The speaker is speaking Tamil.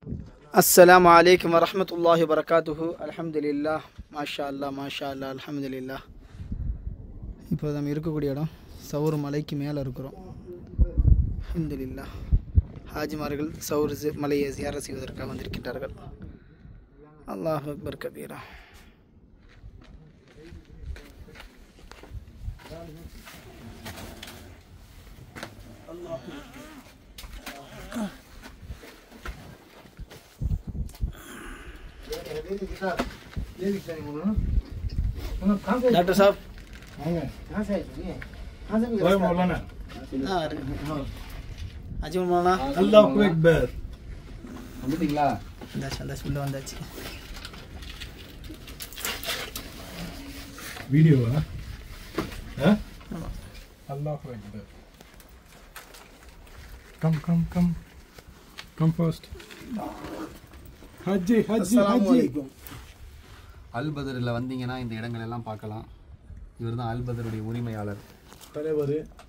அஸ்ஸலாமு அலைக்கும் வரஹ்மத்துல்லாஹி வரகாத்துஹு அல்ஹம்துலில்லாஹ் மாஷா அல்லா மாஷா அல்லா அல்ஹம்துலில்லாஹ் இப்போ நம்ம இருக்கக்கூடிய இடம் சவுர் மலைக்கு மேலே இருக்கிறோம் அல்ஹம்துலில்லாஹ் ஹாஜிமார்கள் சவுர் சி- மலையை ziyarat செய்வதற்காக வந்திருக்கின்றார்கள் அல்லாஹ் அக்பர் கபீரா டாக்டர் சாப் ओए मौलाना ஆ இருக்கு அஜிமல் மௌலானா अल्लाह अकबर வந்துட்டீங்களா வந்தாச்சு வந்தாச்சு உள்ள வந்தாச்சு वीडियो है हैं अल्लाह अकबर कम कम कम कम फर्स्ट हाजी हाजी हाजी அல்பதரில் வந்தீங்கன்னா இந்த இடங்கள் எல்லாம் பார்க்கலாம் இவர் தான் அல்பதருடைய உரிமையாளர் தலைவர்